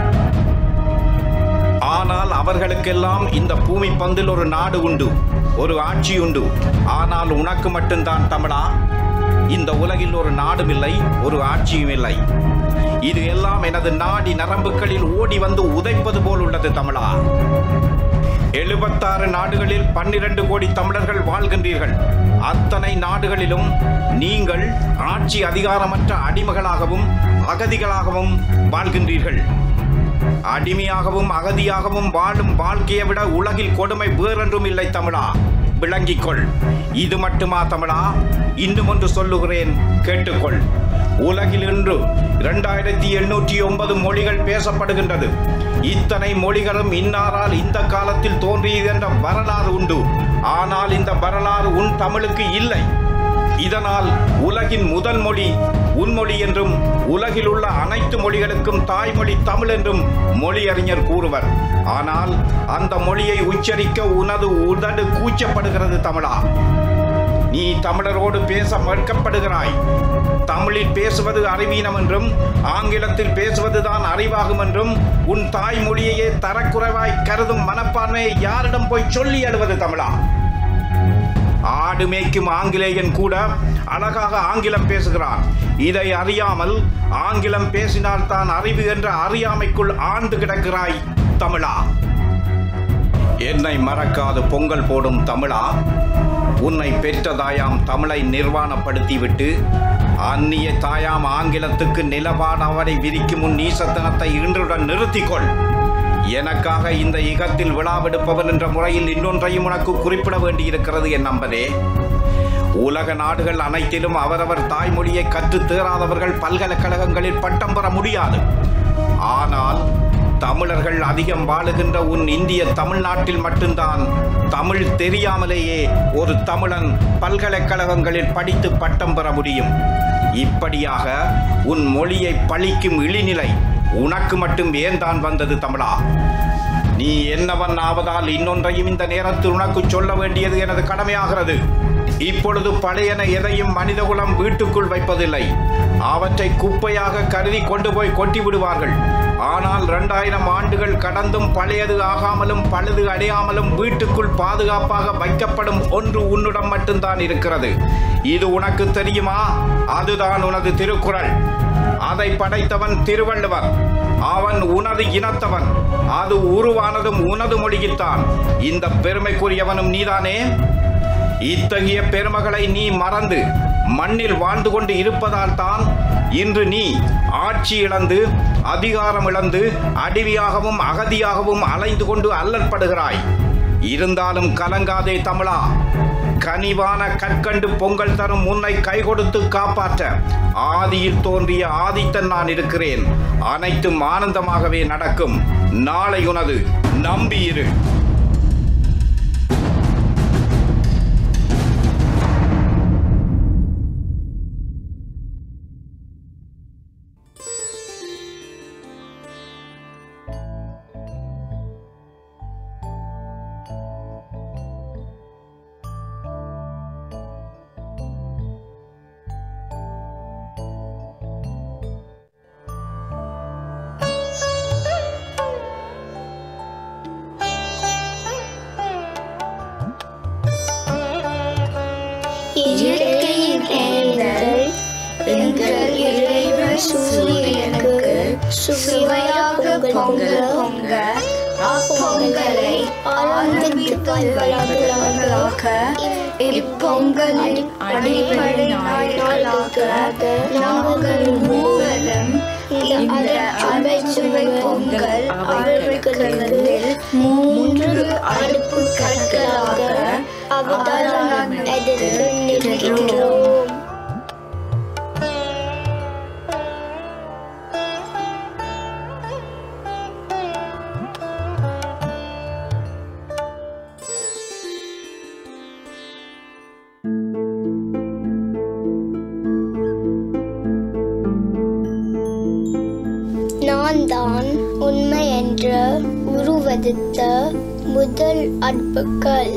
ஆனால் அவர்களுக்கெல்லாம் இந்த பூமி பந்தில் ஒரு நாடு உண்டு ஒரு ஆட்சி உண்டு ஆனால் உனக்கு மட்டும்தான் தமிழா இந்த உலகில் ஒரு நாடும் இல்லை ஒரு ஆட்சியும் இல்லை இது எல்லாம் எனது நாடி நரம்புகளில் ஓடி வந்து உதைப்பது போல் உள்ளது தமிழா எழுபத்தாறு நாடுகளில் பன்னிரண்டு கோடி தமிழர்கள் வாழ்கின்றீர்கள் அத்தனை நாடுகளிலும் நீங்கள் ஆட்சி அதிகாரமற்ற அடிமைகளாகவும் அகதிகளாகவும் வாழ்கின்றீர்கள் அடிமையாகவும் அகதியாகவும் வாழும் வாழ்க்கையை விட உலகில் கொடுமை வேறொன்றும் இல்லை தமிழா விளங்கிக் கொள் இது மட்டுமா தமிழா இன்னும் ஒன்று சொல்லுகிறேன் கேட்டுக்கொள் உலகில் இன்று இரண்டாயிரத்தி எண்ணூற்றி ஒன்பது மொழிகள் பேசப்படுகின்றது இத்தனை மொழிகளும் இன்னாரால் இந்த காலத்தில் தோன்றியது என்ற வரலாறு உண்டு ஆனால் இந்த வரலாறு உன் தமிழுக்கு இல்லை இதனால் உலகின் முதல் மொழி உன்மொழி என்றும் உலகில் உள்ள அனைத்து மொழிகளுக்கும் தாய்மொழி தமிழ் என்றும் மொழியறிஞர் கூறுவர் ஆனால் அந்த மொழியை உச்சரிக்க உனது உதடு கூச்சப்படுகிறது தமிழா நீ தமிழரோடு பேச மறுக்கப்படுகிறாய் தமிழில் பேசுவது அறிவீனம் என்றும் ஆங்கிலத்தில் பேசுவதுதான் அறிவாகும் என்றும் உன் தாய்மொழியையே தரக்குறைவாய் கருதும் மனப்பான்மையை யாரிடம் போய் சொல்லி அழுவது தமிழா ஆடு மேய்க்கும் ஆங்கிலேயன் கூட அழகாக ஆங்கிலம் பேசுகிறான் இதை அறியாமல் ஆங்கிலம் பேசினால் தான் அறிவு என்ற அறியாமைக்குள் ஆண்டு கிடக்கிறாய் தமிழா என்னை மறக்காது பொங்கல் போடும் தமிழா உன்னை பெற்ற தாயாம் தமிழை நிர்வாணப்படுத்திவிட்டு அந்நிய தாயாம் ஆங்கிலத்துக்கு நிலபாட அவரை விரிக்கும் உன் நீசத்தனத்தை இன்றுடன் நிறுத்திக்கொள் எனக்காக இந்த இகத்தில் விழாவெடுப்பவன் என்ற முறையில் இன்னொன்றையும் உனக்கு குறிப்பிட வேண்டியிருக்கிறது என் நம்பரே உலக நாடுகள் அனைத்திலும் அவரவர் தாய்மொழியை கற்றுத் தேராதவர்கள் பல்கலைக்கழகங்களில் பட்டம் பெற முடியாது ஆனால் தமிழர்கள் அதிகம் வாழுகின்ற உன் இந்திய தமிழ்நாட்டில் மட்டும்தான் தமிழ் தெரியாமலேயே ஒரு தமிழன் பல்கலைக்கழகங்களில் படித்து பட்டம் பெற முடியும் இப்படியாக உன் மொழியை பழிக்கும் இழிநிலை உனக்கு மட்டும் ஏன் தான் வந்தது தமிழா நீ என்னவன் ஆவதால் இன்னொன்றையும் இந்த நேரத்தில் உனக்கு சொல்ல வேண்டியது எனது கடமையாகிறது இப்பொழுது பழையன எதையும் மனிதகுலம் வீட்டுக்குள் வைப்பதில்லை அவற்றை குப்பையாக கருதி கொண்டு போய் கொட்டி விடுவார்கள் ஆனால் இரண்டாயிரம் ஆண்டுகள் கடந்தும் பழையது ஆகாமலும் பழுது அடையாமலும் வீட்டுக்குள் பாதுகாப்பாக வைக்கப்படும் ஒன்று உன்னிடம் மட்டும்தான் இருக்கிறது இது உனக்கு தெரியுமா அதுதான் உனது திருக்குறள் அதை படைத்தவன் திருவள்ளுவர் அவன் உனது இனத்தவன் அது உருவானதும் உனது மொழியில்தான் இந்த பெருமைக்குரியவனும் நீதானே இத்தகைய பெருமகளை நீ மறந்து மண்ணில் வாழ்ந்து கொண்டு இருப்பதால் தான் இன்று நீ ஆட்சி இழந்து அதிகாரம் இழந்து அடிவியாகவும் அகதியாகவும் அலைந்து கொண்டு அல்லற்படுகிறாய் இருந்தாலும் கலங்காதே தமிழா கனிவான கற்கண்டு பொங்கல் தரும் உன்னை கை கொடுத்து காப்பாற்ற ஆதியில் தோன்றிய ஆதித்தன் நான் இருக்கிறேன் அனைத்தும் ஆனந்தமாகவே நடக்கும் நாளை உனது நம்பியிரு இயற்கையின் ஏந்தல் எங்கள் இறைவன் சூரியனுக்கு சுவையாக பொங்கல் பொங்க அப்பொங்கலை ஆனந்திப்பவர்களாக இப்பொங்கலின் அடிப்படை நாட்களாக நாங்கள் மூவரும் இந்த அரைச்சுவை பொங்கல் அவர்களில் மூன்று அடுப்பு கற்களாக அவதாரம் எடுத்து நிற்கிறோம் நான் தான் உண்மை என்று உருவெடுத்த முதல் அற்புக்கள்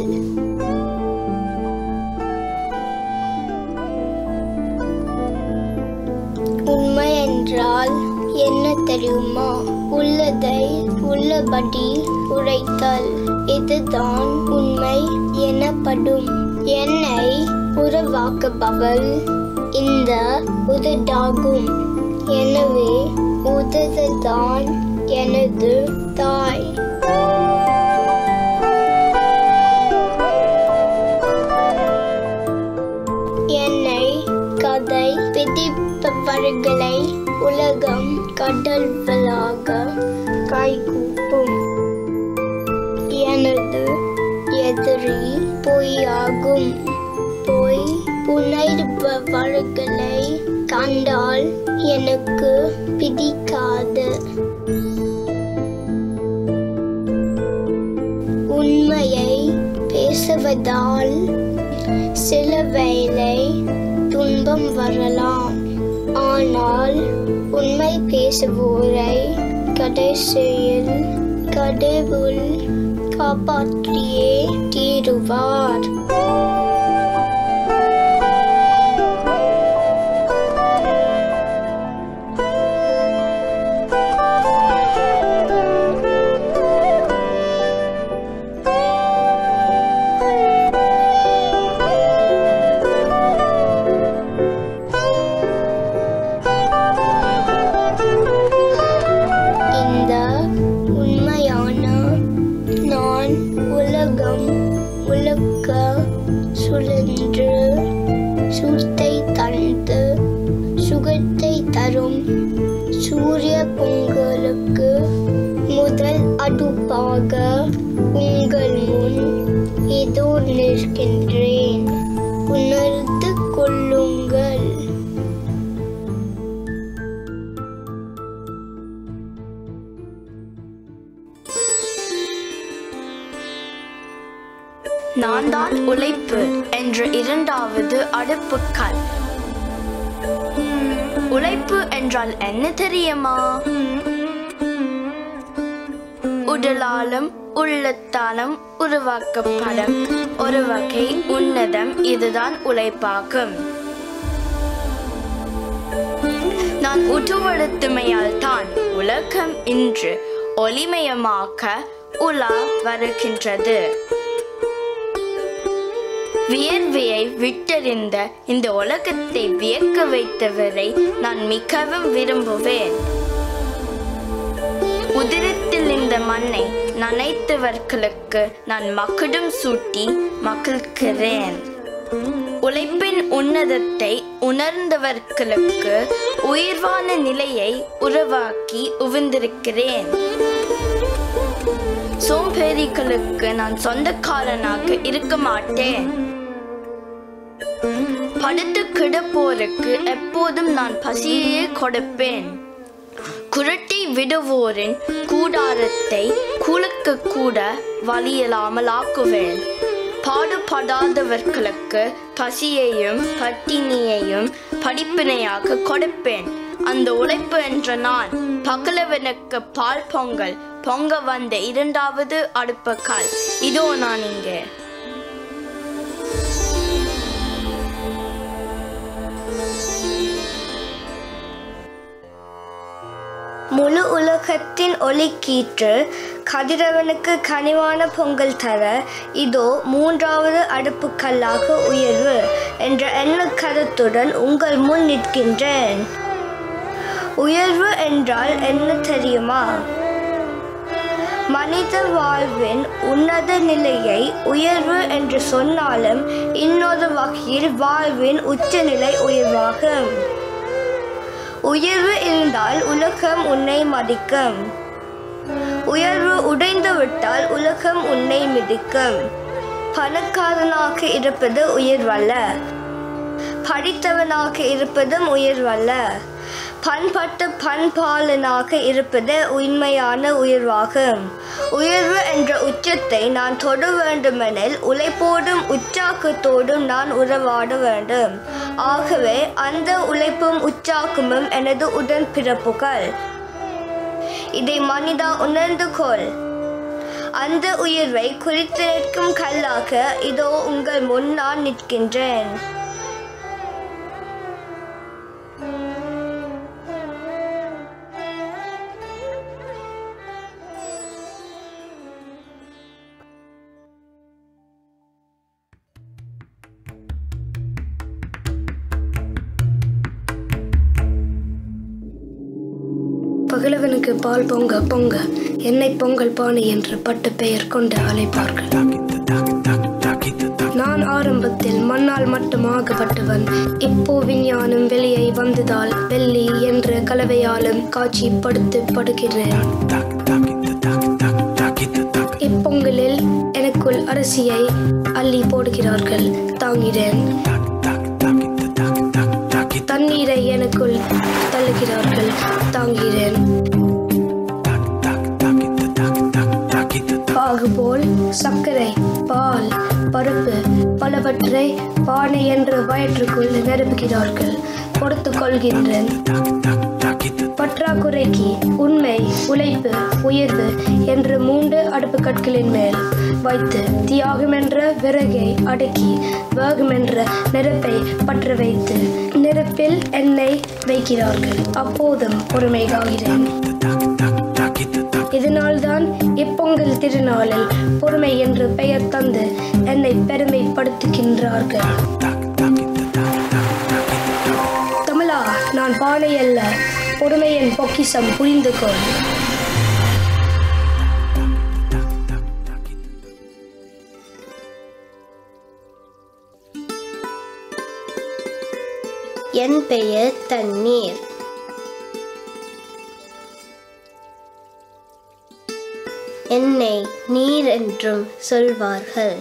உண்மை என்றால் என்ன தெரியுமா உள்ளதை உள்ளபடி உரைத்தல் இதுதான் உண்மை எனப்படும் என்னை உருவாக்குபவள் இந்த உதடாகும் எனவே உததுதான் எனது தாய் என்னை கதை விதிப்பவர்களை உலகம் கடல்களாக கைகூப்பும் எனது எதிரி பொய்யாகும் பொய் புனைபவர்களை கண்டால் எனக்கு பிடிக்காது உண்மையை பேசுவதால் சில வேளை துன்பம் வரலாம் ஆனால் உண்மை பேசுவோரை கடைசியில் கடவுள் காப்பாற்றியே தீருவார் பொறுப்பாக உங்கள் முன் இதோ நிற்கின்றேன் உணர்ந்து கொள்ளுங்கள் நான் தான் உழைப்பு என்ற இரண்டாவது அடுப்புக்கல் உழைப்பு என்றால் என்ன தெரியுமா உடலாலும் உள்ளத்தாலும் உருவாக்கப்படும் ஒரு வகை உன்னதம் இதுதான் உழைப்பாகும் நான் உருவெடுத்துமையால் தான் உலகம் இன்று ஒளிமயமாக்க உலா வருகின்றது வியர்வையை விட்டறிந்த இந்த உலகத்தை வியக்க வைத்தவரை நான் மிகவும் விரும்புவேன் உதிரத்தில் இந்த மண்ணை நனைத்தவர்களுக்கு நான் மகுடம் சூட்டி மகிழ்கிறேன் உழைப்பின் உன்னதத்தை உணர்ந்தவர்களுக்கு உயர்வான நிலையை உருவாக்கி உவிந்திருக்கிறேன் சோம்பேறிகளுக்கு நான் சொந்தக்காரனாக இருக்க மாட்டேன் படுத்து கிடப்போருக்கு எப்போதும் நான் பசியையே கொடுப்பேன் குரட்டை விடுவோரின் கூடாரத்தை குலுக்க கூட வழியில்லாமல் ஆக்குவேன் பாடுபடாதவர்களுக்கு பசியையும் பட்டினியையும் படிப்பினையாக கொடுப்பேன் அந்த உழைப்பு என்ற நான் பகலவனுக்கு பால் பொங்கல் பொங்க வந்த இரண்டாவது அடுப்புக்கால் இதோ நான் இங்கே முழு உலகத்தின் ஒளிக்கீற்று கதிரவனுக்கு கனிவான பொங்கல் தர இதோ மூன்றாவது அடுப்புக்கல்லாக உயர்வு என்ற எண்ண கருத்துடன் உங்கள் முன் நிற்கின்றேன் உயர்வு என்றால் என்ன தெரியுமா மனித வாழ்வின் உன்னத நிலையை உயர்வு என்று சொன்னாலும் இன்னொரு வகையில் வாழ்வின் உச்சநிலை உயர்வாகும் உயர்வு இருந்தால் உலகம் உன்னை மதிக்கும் உயர்வு உடைந்து விட்டால் உலகம் உன்னை மிதிக்கும் பணக்காரனாக இருப்பது உயர்வல்ல படித்தவனாக இருப்பதும் உயர்வல்ல பண்பட்ட பண்பாளனாக இருப்பது உண்மையான உயர்வாகும் உயர்வு என்ற உச்சத்தை நான் தொட வேண்டுமெனில் உழைப்போடும் உற்சாகத்தோடும் நான் உறவாட வேண்டும் ஆகவே அந்த உழைப்பும் உற்சாகமும் எனது உடன்பிறப்புகள் இதை மனிதா உணர்ந்து கொள் அந்த உயர்வை குறித்து நிற்கும் கல்லாக இதோ உங்கள் முன் நான் நிற்கின்றேன் பகலவனுக்கு பால் பொங்க பொங்க எண்ணெய் பொங்கல் பானை என்று பட்டு பெயர் கொண்டு அழைப்பார்கள் நான் ஆரம்பத்தில் மண்ணால் மட்டுமாகப்பட்டவன் இப்போ விஞ்ஞானம் வெளியே வந்ததால் வெள்ளி என்ற கலவையாலும் காட்சிப்படுத்தி படுகிறேன் இப்பொங்கலில் எனக்குள் அரிசியை அள்ளி போடுகிறார்கள் தாங்கிறேன் தண்ணீரை எனக்குள் தள்ளுகிறார்கள் தாங்கிறேன் பாகு போல் சர்க்கரை பால் பருப்பு பலவற்றை பானை என்ற வயிற்றுக்குள் நிரப்புகிறார்கள் கொடுத்து கொள்கின்றேன் பற்றாக்குறைக்கு உண்மை உழைப்பு உயர்வு என்ற மூன்று அடுப்பு கற்களின் மேல் வைத்து தியாகம் என்ற விறகை அடக்கி வேகம் என்ற நெருப்பை பற்ற வைத்து நெருப்பில் எண்ணெய் வைக்கிறார்கள் அப்போதும் பொறுமை காகிறேன் இதனால்தான் இப்பொங்கல் திருநாளில் பொறுமை என்று பெயர் தந்து என்னை பெருமைப்படுத்துகின்றார்கள் தமிழா நான் பானை அல்ல பொறுமையின் பொக்கிசம் புரிந்து கொள் என் பெயர் தண்ணீர் என்னை நீர் என்றும் சொல்வார்கள்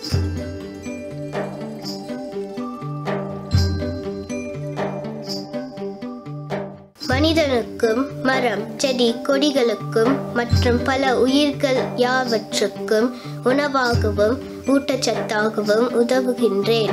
மனிதனுக்கும் மரம் செடி கொடிகளுக்கும் மற்றும் பல உயிர்கள் யாவற்றுக்கும் உணவாகவும் ஊட்டச்சத்தாகவும் உதவுகின்றேன்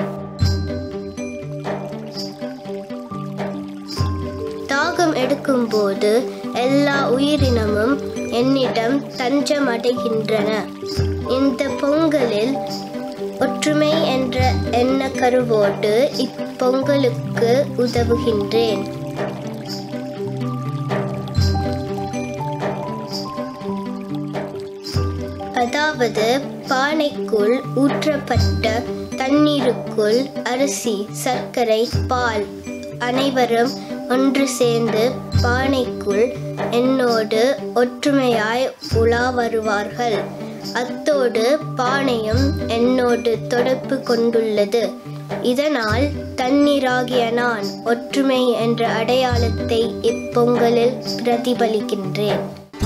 தாகம் எடுக்கும்போது எல்லா உயிரினமும் என்னிடம் தஞ்சம் அடைகின்றன இந்த பொங்கலில் ஒற்றுமை என்ற எண்ண கருவோடு இப்பொங்கலுக்கு உதவுகின்றேன் அதாவது பானைக்குள் ஊற்றப்பட்ட தண்ணீருக்குள் அரிசி சர்க்கரை பால் அனைவரும் ஒன்று சேர்ந்து பானைக்குள் என்னோடு ஒற்றுமையாய் உலா வருவார்கள் அத்தோடு பானையும் என்னோடு தொடர்பு கொண்டுள்ளது இதனால் தண்ணீராகிய நான் ஒற்றுமை என்ற அடையாளத்தை இப்பொங்கலில் பிரதிபலிக்கின்றேன்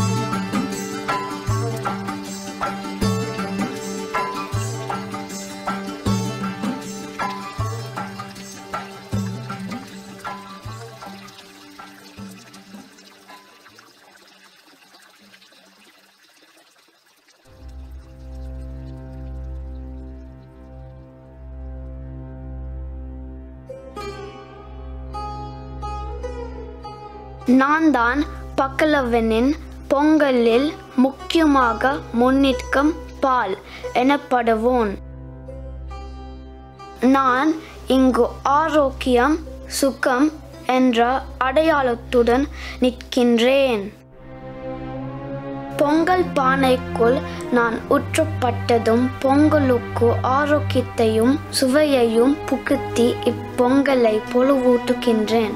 நான் தான் பக்கலவனின் பொங்கலில் முக்கியமாக முன்னிற்கும் பால் எனப்படுவோன் நான் இங்கு ஆரோக்கியம் சுகம் என்ற அடையாளத்துடன் நிற்கின்றேன் பொங்கல் பானைக்குள் நான் உற்றப்பட்டதும் பொங்கலுக்கு ஆரோக்கியத்தையும் சுவையையும் புகுத்தி இப்பொங்கலை பொழுவூட்டுகின்றேன்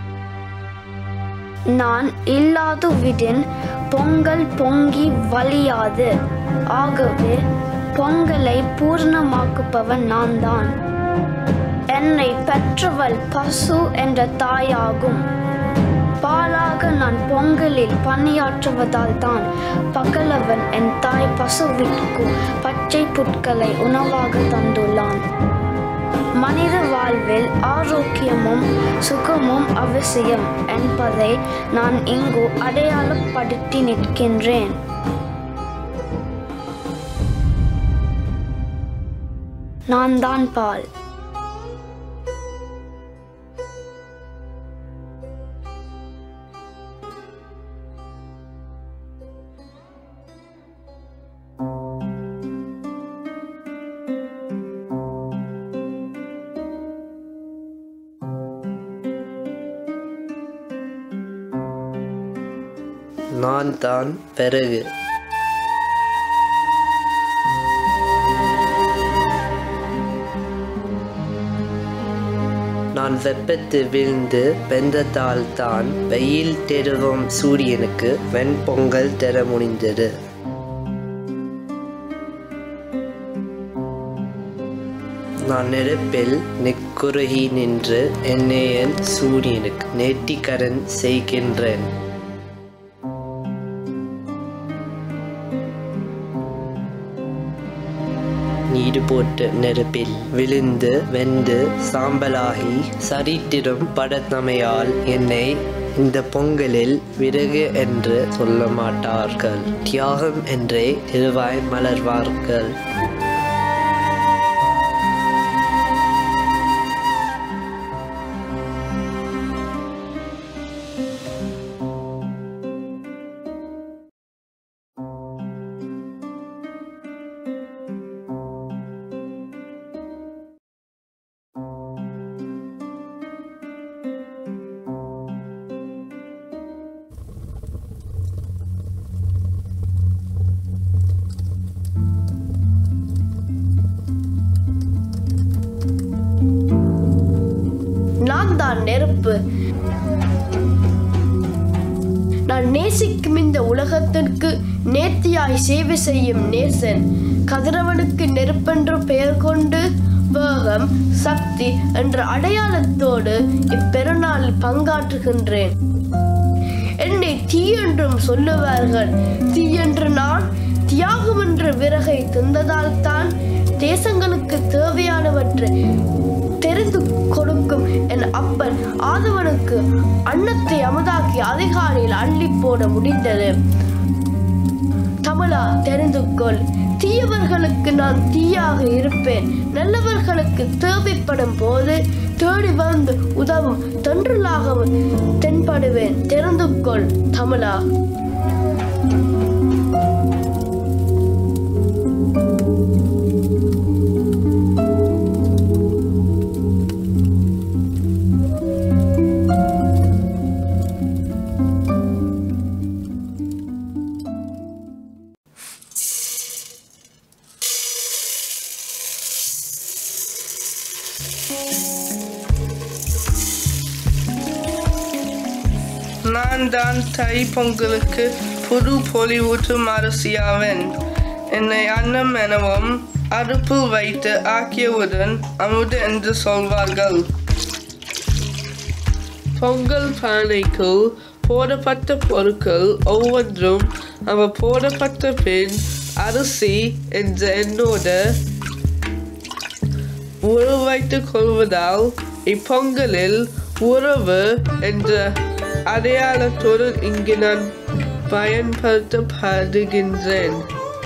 நான் இல்லாது விடின் பொங்கல் பொங்கி வலியாது ஆகவே பொங்கலை பூர்ணமாக்குபவன் நான் தான் என்னை பெற்றவள் பசு என்ற தாயாகும் பாலாக நான் பொங்கலில் பணியாற்றுவதால் தான் பகலவன் என் தாய் பசுவிற்கு பச்சை புட்களை உணவாக தந்துள்ளான் மனித வாழ்வில் ஆரோக்கியமும் சுகமும் அவசியம் என்பதை நான் இங்கு அடையாளப்படுத்தி நிற்கின்றேன் நான் தான் பால் நான் தான் பிறகு நான் வெப்பத்து விழுந்து வெந்ததால் தான் வெயில் தெருவும் சூரியனுக்கு வெண்பொங்கல் தர முடிந்தது நான் நெருப்பில் நெக்குருகி நின்று என்னையன் சூரியனுக்கு நேர்த்திக்கரன் செய்கின்றேன் நீடு போட்டு நெருப்பில் விழுந்து வெந்து சாம்பலாகி சரித்திரம் படத்தமையால் என்னை இந்த பொங்கலில் விறகு என்று சொல்ல மாட்டார்கள் தியாகம் என்றே திருவாய் மலர்வார்கள் நான் தான் நெருப்பு நான் நேசிக்கும் இந்த உலகத்திற்கு நேர்த்தியாய் சேவை செய்யும் நேசன் கதிரவனுக்கு நெருப்பென்று பெயர் கொண்டு வேகம் சக்தி என்ற அடையாளத்தோடு இப்பெருநாளில் பங்காற்றுகின்றேன் என்னை தீ என்றும் சொல்லுவார்கள் தீ என்று நான் என்ற விறகை தந்ததால் தான் தேசங்களுக்கு தேவையானவற்றை தெரிந்து கொடுக்கும் என் அப்பன் ஆதவனுக்கு அன்னத்தை அமுதாக்கி அதிகாலையில் அள்ளி போட முடிந்தது தமிழா தெரிந்து கொள் தீயவர்களுக்கு நான் தீயாக இருப்பேன் நல்லவர்களுக்கு தேவைப்படும் போது தேடி வந்து உதவும் தென்றலாகவும் தென்படுவேன் தெரிந்து கொள் தமிழா நான் தான் தை பொங்கலுக்கு புது பொலிவூட்டும் அரசியாவேன் என்னை அன்னம் எனவும் அடுப்பில் வைத்து ஆக்கியவுடன் அமுது என்று சொல்வார்கள் பொங்கல் பானைக்குள் போடப்பட்ட பொருட்கள் ஒவ்வொன்றும் அவ போடப்பட்ட பின் அரிசி என்ற எண்ணோடு உற வைத்துக் கொள்வதால் இப்பொங்கலில் உறவு என்ற அடையாளத்துடன் இங்கு நான் பயன்படுத்தப்படுகின்றேன்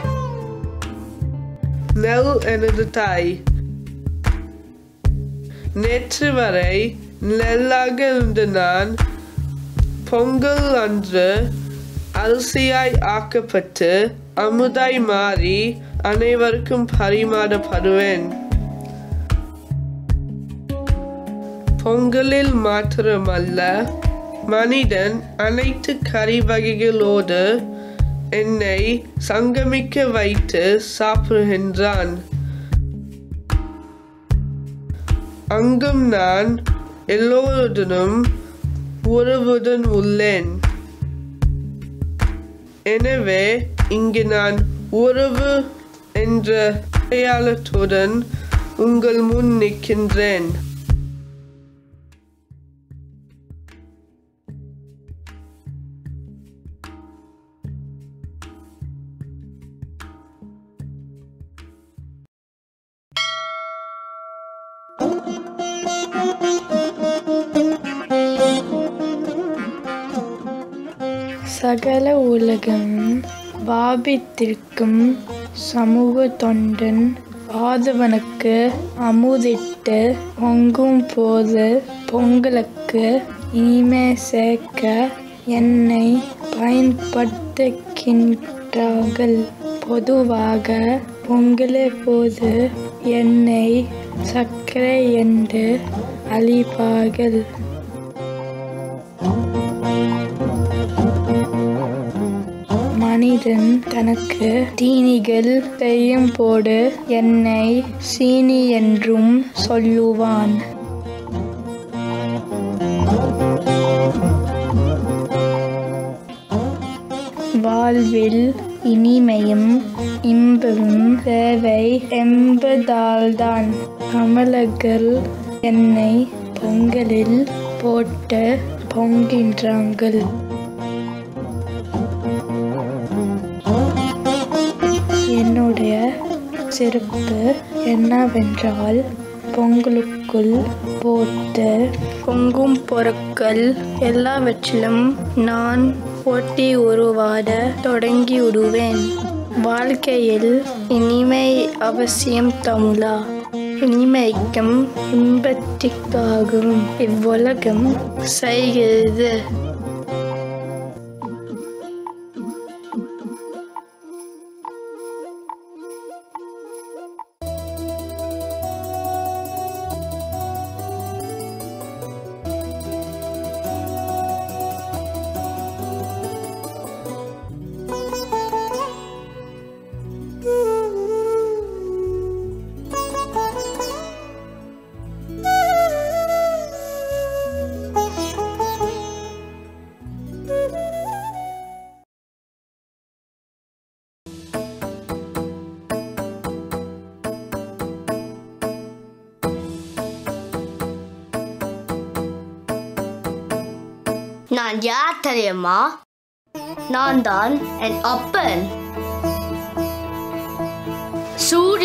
நெல் எனது தாய் நேற்று வரை நெல்லாக இருந்த நான் பொங்கல் அன்று அரிசியாய் ஆக்கப்பட்டு அமுதாய் மாறி அனைவருக்கும் பரிமாறப்படுவேன் பொங்கலில் மாத்திரமல்ல மனிதன் அனைத்து கறி வகைகளோடு என்னை சங்கமிக்க வைத்து சாப்பிடுகின்றான் அங்கும் நான் எல்லோருடனும் உறவுடன் உள்ளேன் எனவே இங்கு நான் உறவு என்ற அடையாளத்துடன் உங்கள் முன் நிற்கின்றேன் சகல உலகமும் வாபித்திருக்கும் சமூக தொண்டன் ஆதவனுக்கு அமுதிட்டு பொங்கும் போது பொங்கலுக்கு இனிமே சேர்க்க என்னை பயன்படுத்துகின்றார்கள் பொதுவாக பொங்கலே போது எண்ணெய் சர்க்கரை என்று அழிப்பார்கள் மனிதன் தனக்கு தீனிகள் செய்யும் போது என்னை சீனி என்றும் சொல்லுவான் வாழ்வில் இனிமையும் இன்பமும் தேவை என்பதால்தான் கமலர்கள் என்னை பொங்கலில் போட்டு பொங்கின்றாங்கள் என்னுடைய சிறப்பு என்னவென்றால் பொங்கலுக்குள் போட்டு பொங்கும் பொருட்கள் எல்லாவற்றிலும் நான் போட்டி உருவாட தொடங்கி விடுவேன் வாழ்க்கையில் இனிமை அவசியம் தமிழா இனிமைக்கும் இன்பத்திற்காகவும் இவ்வுலகம் செய்கிறது நான் யார் தெரியுமா நான் தான் என் அப்பன்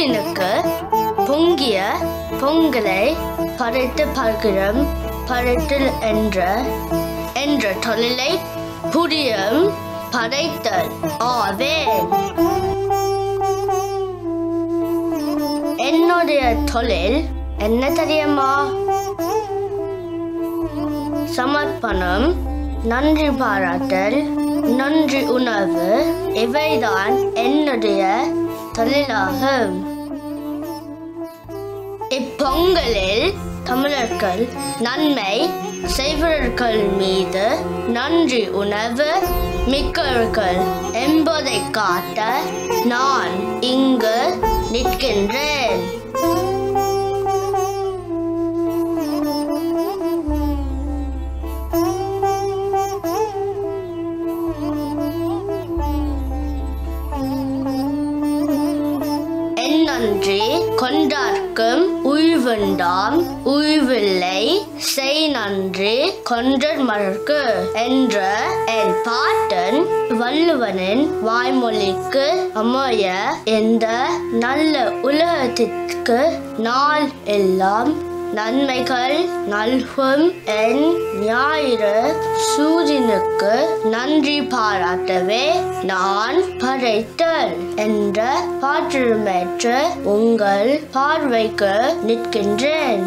சூரியனுக்கு பொங்கிய பொங்கலை படைத்து பகிரும் படைத்தல் என்ற என்ற தொழிலை புரியும் படைத்தல் ஆவேன் என்னுடைய தொழில் என்ன தெரியுமா சமர்ப்பணம் நன்றி பாராட்டல் நன்றி உணவு இவைதான் என்னுடைய தொழிலாகும் இப்பொங்கலில் தமிழர்கள் நன்மை செய்வர்கள் மீது நன்றி உணவு மிக்கவர்கள் என்பதை காட்ட நான் இங்கு நிற்கின்றேன் என் நன்றி கொண்டார்க்கும் உய்வுண்டாம் உய்வில்லை செய் நன்றி கொன்றர் மலர்க்கு என்ற என் பாட்டன் வள்ளுவனின் வாய்மொழிக்கு அமைய இந்த நல்ல உலகத்திற்கு நாள் எல்லாம் நன்மைகள் நல்கும் என் ஞாயிறு சூரியனுக்கு நன்றி பாராட்டவே நான் படைத்தல் என்ற பாற்றுமேற்று உங்கள் பார்வைக்கு நிற்கின்றேன்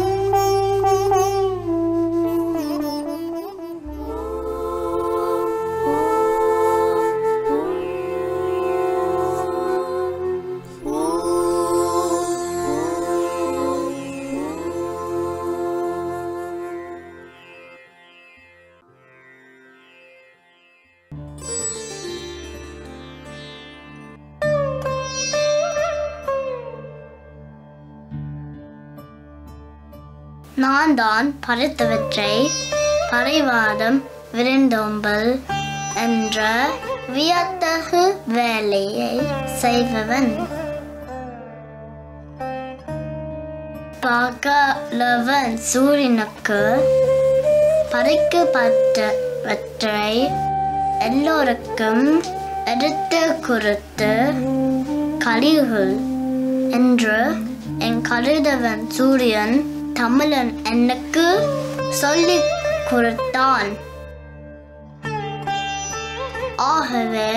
நான் தான் படைத்தவற்றை பறைவாதம் விருந்தோம்பல் என்ற வியத்தகு வேலையை செய்பவன் பகலவன் சூரியனுக்கு படைக்கப்பட்டவற்றை எல்லோருக்கும் எடுத்து கொடுத்து கலிகள் என்று என் கருதவன் சூரியன் தமிழன் எனக்கு சொல்லிக் கொடுத்தான் ஆகவே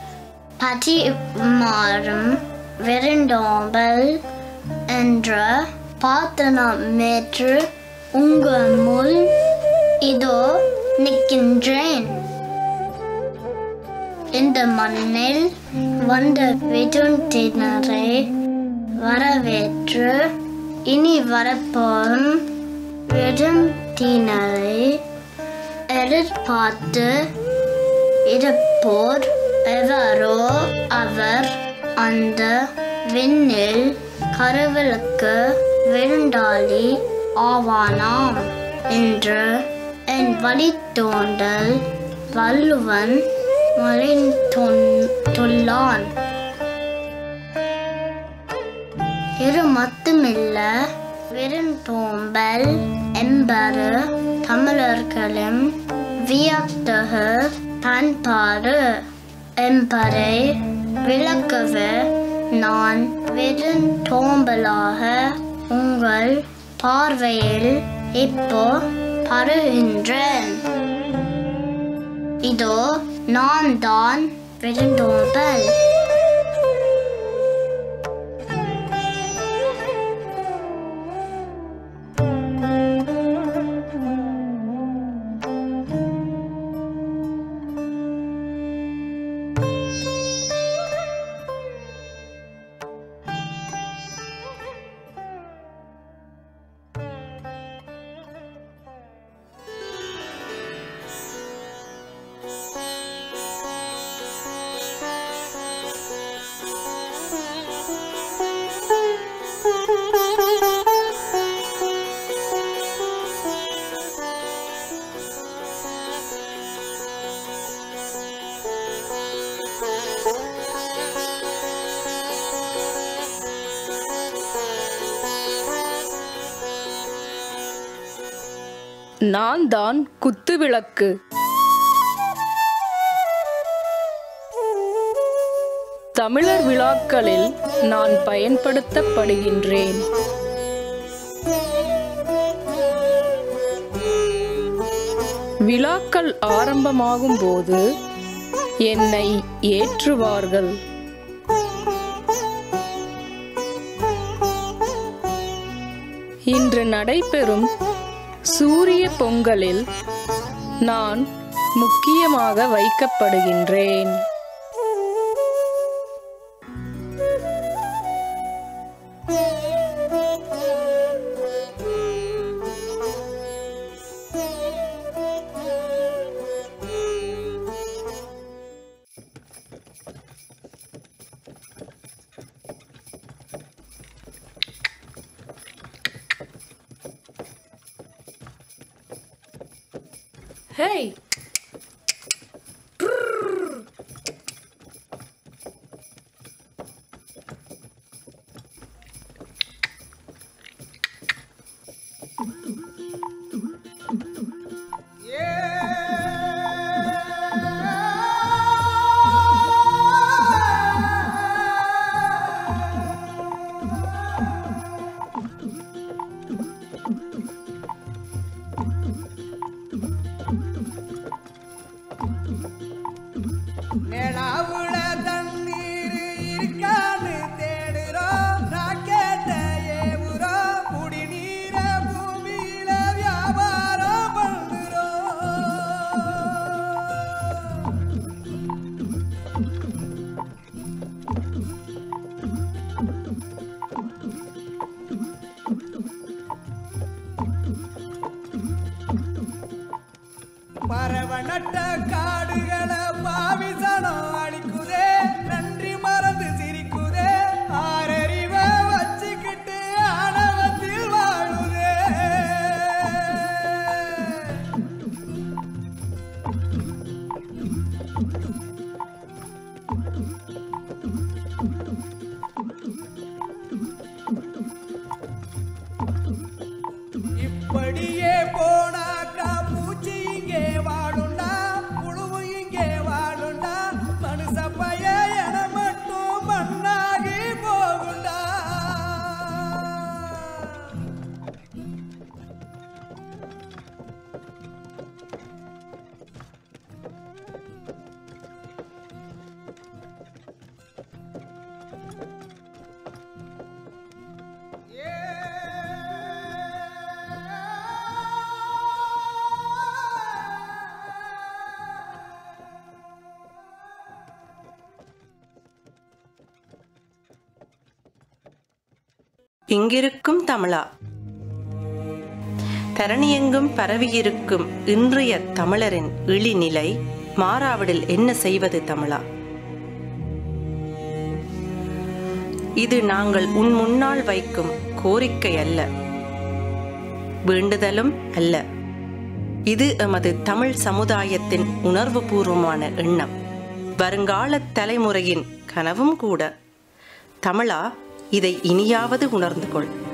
பரிமாறும் விருந்தோம்பல் என்ற பாத்திரமேற்று உங்கள் முன் இதோ நிற்கின்றேன் இந்த மண்ணில் வந்த விருந்தினரை வரவேற்று இனி வரப்போகும் விருந்தினரை எதிர்பார்த்து இருப்போர் எவரோ அவர் அந்த விண்ணில் கடவுளுக்கு விருந்தாளி ஆவானாம் என்று என் வழித்தோன்றல் வள்ளுவன் மறைந்துள்ளான் இரு மட்டுமில்ல விருந்தோம்பல் என்பது தமிழர்களின் வியத்தகு பண்பாடு என்பதை விளக்கவே நான் விருந்தோம்பலாக உங்கள் பார்வையில் இப்போ பருகின்றேன் இதோ நான் தான் விருந்தோம்பல் நான் தான் குத்துவிளக்கு தமிழர் விழாக்களில் நான் பயன்படுத்தப்படுகின்றேன் விழாக்கள் ஆரம்பமாகும் போது என்னை ஏற்றுவார்கள் இன்று நடைபெறும் சூரிய பொங்கலில் நான் முக்கியமாக வைக்கப்படுகின்றேன் Hey! நிலாவுல தண்ணீர் இருக்கான்னு தேடுறோம் ராக்கெட்ட ஏவுறோம் குடிநீர பூமியில வியாபாரம் பண்ணுறோம் பறவ நட்ட காடுகளை பாவிசனம் அழிக்குதே நன்றி மறந்து சிரிக்குதே ஆறறிவ வச்சுக்கிட்டு ஆணவத்தில் வாழுதே இப்படியே போனாக்கா பூச்சி இங்கே வாழுண்டா புழுவு இங்கே வாழுண்டா மனுஷ பய என மட்டும் மண்ணாகி போகுண்டா இங்கிருக்கும் தமிழா தரணியெங்கும் பரவியிருக்கும் இன்றைய தமிழரின் இழிநிலை மாறாவிடில் என்ன செய்வது தமிழா இது நாங்கள் உன் முன்னால் வைக்கும் கோரிக்கை அல்ல வேண்டுதலும் அல்ல இது எமது தமிழ் சமுதாயத்தின் உணர்வுபூர்வமான எண்ணம் வருங்கால தலைமுறையின் கனவும் கூட தமிழா இதை இனியாவது உணர்ந்து கொள்